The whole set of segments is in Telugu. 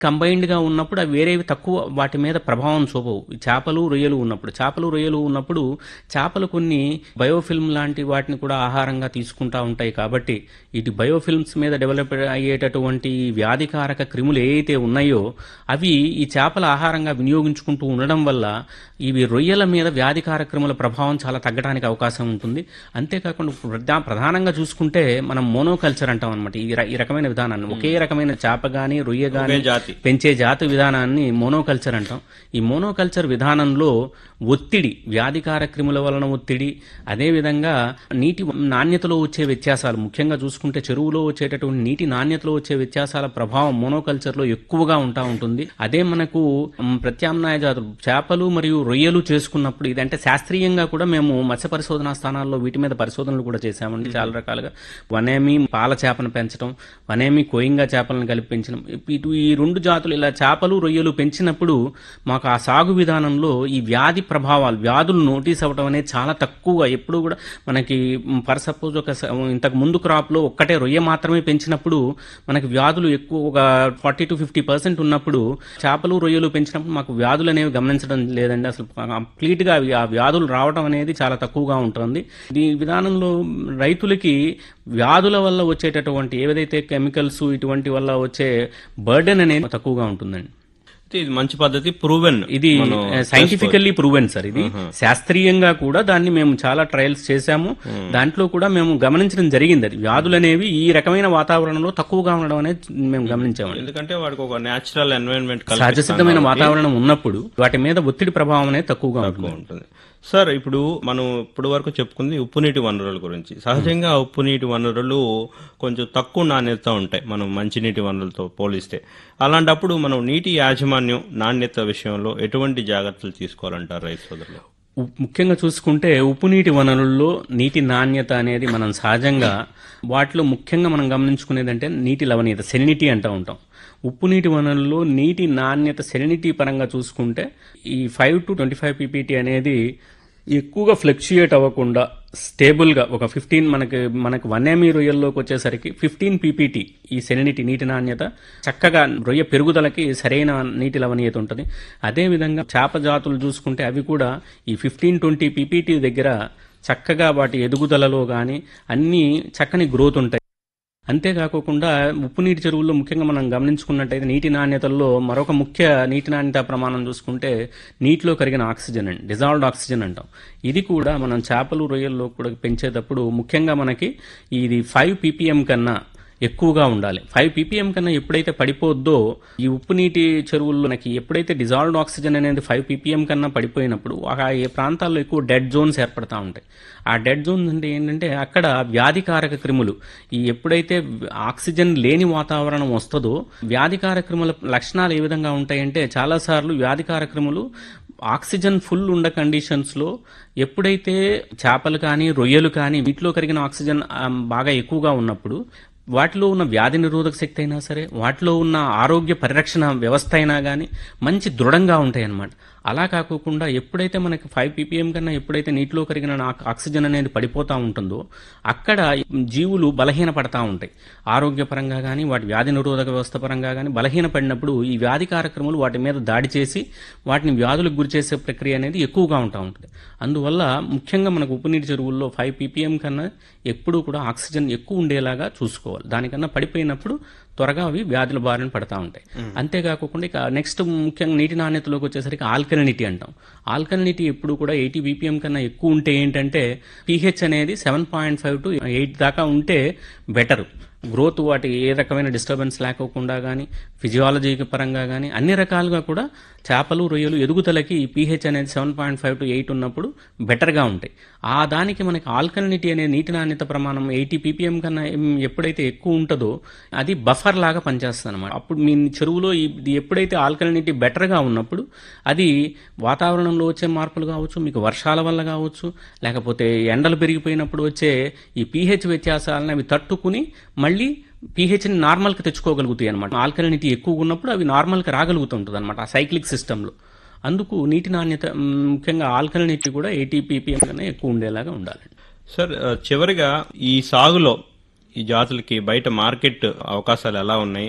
కంబైన్డ్గా ఉన్నప్పుడు అవి వేరేవి తక్కువ వాటి మీద ప్రభావం చూపవు ఈ చేపలు రొయ్యలు ఉన్నప్పుడు చేపలు రొయ్యలు ఉన్నప్పుడు చేపలు కొన్ని బయోఫిల్మ్ లాంటి వాటిని కూడా ఆహారంగా తీసుకుంటా ఉంటాయి కాబట్టి ఇటు బయోఫిల్మ్స్ మీద డెవలప్ అయ్యేటటువంటి వ్యాధికారక క్రిములు ఏవైతే ఉన్నాయో అవి ఈ చేపల ఆహారంగా వినియోగించుకుంటూ ఉండడం వల్ల ఇవి రొయ్యల మీద వ్యాధికారక క్రిముల ప్రభావం చాలా తగ్గడానికి అవకాశం ఉంటుంది అంతేకాకుండా ప్రధా- ప్రధానంగా చూసుకుంటే మనం మోనోకల్చర్ అంటాం అనమాట ఈ ర- ఈ రకమైన విధానాన్ని ఒకే రకమైన చేప గాని రొయ్య గాని ఒకే జాతి పెంచే జాతి విధానాన్ని మోనోకల్చర్ అంటాం ఈ మోనోకల్చర్ విధానంలో ఒత్తిడి వ్యాధికార క్రిముల వలన ఒత్తిడి అదేవిధంగా నీటి నాణ్యతలో వచ్చే వ్యత్యాసాలు ముఖ్యంగా చూసుకుంటే చెరువులో వచ్చేటటువంటి నీటి నాణ్యతలో వచ్చే వ్యత్యాసాల ప్రభావం మోనోకల్చర్లో ఎక్కువగా ఉంటా ఉంటుంది అదే మనకు మ్, ప్రత్యామ్నాయ జాతులు చేపలు మరియు రొయ్యలు చేసుకున్నప్పుడు ఇదంటే శాస్త్రీయంగా కూడా మేము మత్స్య పరిశోధనా స్థానాల్లో వీటి మీద పరిశోధనలు కూడా చేశామండి చాలా రకాలుగా వనేమి పాల చేపను పెంచడం వనేమి కోయింగా చేపలను కలిపి పెంచడం ఇటు ఈ రెండు జాతులు ఇలా చేపలు రొయ్యలు పెంచినప్పుడు మాకు ఆ సాగు విధానంలో ఈ వ్యాధి ప్రభావాలు వ్యాధులు నోటీస్ అవ్వడం అనేది చాలా తక్కువగా ఎప్పుడు కూడా మనకి ఫర్ సపోజ్ ఒక స- ఇంతకు ముందు క్రాప్ లో ఒక్కటే రొయ్య మాత్రమే పెంచినప్పుడు మనకి వ్యాధులు ఎక్కువ ఒక ఫార్టీ టు ఫిఫ్టీ పర్సెంట్ ఉన్నప్పుడు చేపలు రొయ్యలు పెంచినప్పుడు మాకు వ్యాధులు అనేవి గమనించడం లేదండి అసలు కంప్లీట్ గా అవి- ఆ వ్యాధులు రావడం అనేది చాలా తక్కువగా ఉంటుంది ఈ విధానంలో రైతులకి వ్యాధుల వల్ల వచ్చేటటువంటి ఏదైతే కెమికల్స్ ఇటువంటి వల్ల వచ్చే బర్డెన్ అనేది తక్కువగా ఉంటుందండి అయితే ఇది మంచి పద్ధతి ప్రూవెన్ ఇది సైంటిఫికల్లీ ప్రూవెన్ సార్ ఇది శాస్త్రీయంగా కూడా దాన్ని మేము చాలా ట్రయల్స్ చేశాము దాంట్లో కూడా మేము గమనించడం జరిగింది అది వ్యాధులు అనేవి ఈ రకమైన వాతావరణంలో తక్కువగా ఉండడం అనేది మేము గమనించామండి ఎందుకంటే వాడికి ఒక నేచురల్ ఎన్వైరన్మెంట్ సహజ సిద్ధమైన వాతావరణం ఉన్నప్పుడు వాటి మీద ఒత్తిడి ప్రభావం అనేది తక్కువగా ఉంటుంది ఉంటుంది సార్ ఇప్పుడు మనం ఇప్పుడు వరకు చెప్పుకుంది ఉప్పు నీటి వనరుల గురించి సహజంగా ఉప్పు నీటి వనరులు కొంచెం తక్కువ నాణ్యత ఉంటాయి మనం మంచినీటి వనరులతో పోలిస్తే అలాంటప్పుడు మనం నీటి యాజమాన్యం నాణ్యత విషయంలో ఎటువంటి జాగ్రత్తలు తీసుకోవాలంటారు రైతు సోదరులు ఉప్- ముఖ్యంగా చూసుకుంటే ఉప్పు నీటి వనరుల్లో నీటి నాణ్యత అనేది మనం సహజంగా వాటిలో ముఖ్యంగా మనం గమనించుకునేదంటే నీటి లవణీయత సెలినిటీ అంటూ ఉంటాం ఉప్పు నీటి వనరుల్లో నీటి నాణ్యత సెలినిటీ పరంగా చూసుకుంటే ఈ five to twenty five PPT అనేది ఎక్కువగా ఫ్లక్చుయేట్ అవ్వకుండా స్టేబుల్గా ఒక ఫిఫ్టీన్ మనకి మనకి వన్ ఎంఈ రొయ్యల్లోకి వచ్చేసరికి ఫిఫ్టీన్ పీపీటీ ఈ సెలినిటీ నీటి నాణ్యత చక్కగా రొయ్య పెరుగుదలకి సరైన నీటి లవణీయత ఉంటుంది అదేవిధంగా చేప జాతులు చూసుకుంటే అవి కూడా ఈ ఫిఫ్టీన్ ట్వంటీ పీపీటీ దగ్గర చక్కగా వాటి ఎదుగుదలలో కానీ అన్నీ చక్కని గ్రోత్ ఉంటాయి అంతేకాకుండా ఉప్పు నీటి చెరువుల్లో ముఖ్యంగా మనం గమనించుకున్నట్టయితే నీటి నాణ్యతల్లో మరొక ముఖ్య నీటి నాణ్యత ప్రమాణం చూసుకుంటే నీటిలో కరిగిన ఆక్సిజన్ అండి డిజాల్వ్డ్ ఆక్సిజన్ అంటాం ఇది కూడా మనం చేపలు రొయ్యల్లో కూడా పెంచేటప్పుడు ముఖ్యంగా మనకి ఇది ఫైవ్ పీపీఎం కన్నా ఎక్కువగా ఉండాలి ఫైవ్ పీపీఎం కన్నా ఎప్పుడైతే పడిపోద్దో ఈ ఉప్పు నీటి చెరువుల్లో మనకి ఎప్పుడైతే డిజాల్వ్డ్ ఆక్సిజన్ అనేది ఫైవ్ పీపీఎం కన్నా పడిపోయినప్పుడు ఆ ఏ ప్రాంతాల్లో ఎక్కువ డెడ్ జోన్స్ ఏర్పడతా ఉంటాయి ఆ డెడ్ జోన్స్ అంటే ఏంటంటే అక్కడ వ్యాధికారక క్రిములు ఈ ఎప్పుడైతే ఆక్సిజన్ లేని వాతావరణం వస్తుందో వ్యాధికారక క్రిముల లక్షణాలు ఏ విధంగా ఉంటాయంటే చాలాసార్లు వ్యాధికార క్రిములు ఆక్సిజన్ ఫుల్ ఉండ కండిషన్స్ లో ఎప్పుడైతే చేపలు కానీ రొయ్యలు కానీ వీటిలో కరిగిన ఆక్సిజన్ ఆ, బాగా ఎక్కువగా ఉన్నప్పుడు వాటిలో ఉన్న వ్యాధి నిరోధక శక్తి అయినా సరే వాటిలో ఉన్న ఆరోగ్య పరిరక్షణ వ్యవస్థ అయినా కానీ మంచి దృఢంగా ఉంటాయి అన్నమాట అలా కాకోకుండా ఎప్పుడైతే మనకి ఫైవ్ పీపీఎం కన్నా ఎప్పుడైతే నీటిలో కరిగిన ఆ- ఆక్సిజన్ అనేది పడిపోతూ ఉంటుందో అక్కడ జీవులు బలహీన పడతా ఉంటాయి ఆరోగ్యపరంగా కానీ వాటి వ్యాధి నిరోధక వ్యవస్థ పరంగా కానీ బలహీన పడినప్పుడు ఈ వ్యాధి కార్యక్రమాలు వాటి మీద దాడి చేసి వాటిని వ్యాధులకు గురి చేసే ప్రక్రియ అనేది ఎక్కువగా ఉంటా ఉంటుంది అందువల్ల ముఖ్యంగా మనకు ఉప్పునీటి చెరువుల్లో ఫైవ్ పీపీఎం కన్నా ఎప్పుడూ కూడా ఆక్సిజన్ ఎక్కువ ఉండేలాగా చూసుకోవాలి దానికన్నా పడిపోయినప్పుడు త్వరగా అవి వ్యాధుల బారిన పడతా ఉంటాయి అంతేకాకుండా ఇక నెక్స్ట్ ముఖ్యంగా నీటి నాణ్యతలోకి వచ్చేసరికి ఆల్కలినిటీ అంటాం ఆల్కలినిటీ ఎప్పుడు కూడా ఎయిటీ బీపీఎం కన్నా ఎక్కువ ఉంటే ఏంటంటే పీహెచ్ అనేది seven point five to eight దాకా ఉంటే బెటర్ గ్రోత్ వాటి ఏ రకమైన డిస్టర్బెన్స్ లేకోకుండా కానీ ఫిజియాలజీ పరంగా కానీ అన్ని రకాలుగా కూడా చేపలు రొయ్యలు ఎదుగుదలకి పీహెచ్ అనేది seven point five to eight ఉన్నప్పుడు బెటర్గా ఉంటాయి ఆ దానికి మనకి ఆల్కలినిటీ అనే నీటి నాణ్యత ప్రమాణం ఎయిటీ పీపీఎం కన్నా ఎం- ఎప్పుడైతే ఎక్కువ ఉంటుందో అది బఫర్ లాగా పనిచేస్తుంది అనమాట అప్పుడు మీ చెరువులో ఇది ఎప్పుడైతే ఆల్కలినిటీ బెటర్గా ఉన్నప్పుడు అది వాతావరణంలో వచ్చే మార్పులు కావచ్చు మీకు వర్షాల వల్ల కావచ్చు లేకపోతే ఎండలు పెరిగిపోయినప్పుడు వచ్చే ఈ పీహెచ్ వ్యత్యాసాలను అవి తట్టుకుని మళ్ళీ పీహెచ్ని నార్మల్కి తెచ్చుకోగలుగుతాయి అనమాట ఆల్కలినిటీ ఎక్కువ ఉన్నప్పుడు అవి నార్మల్కి రాగలుగుతుంటుంది అనమాట ఆ సైక్లిక్ సిస్టంలో అందుకు నీటి నాణ్యత మ్, ముఖ్యంగా ఆల్కలినిటీ కూడా ఎయిటీ పీపీఎం కన్నా ఎక్కువ ఉండేలాగా ఉండాలి సార్ ఆ, చివరిగా ఈ సాగులో ఈ జాతులకి బయట మార్కెట్ అవకాశాలు ఎలా ఉన్నాయి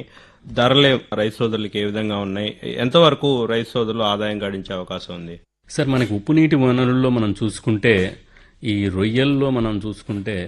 ధరలే రైతు సోదరులకి ఏ విధంగా ఉన్నాయి ఎంతవరకు రైతు సోదరులు ఆదాయం గడించే అవకాశం ఉంది సార్ మనకి ఉప్పు నీటి వనరుల్లో మనం చూసుకుంటే ఈ రొయ్యల్లో మనం చూసుకుంటే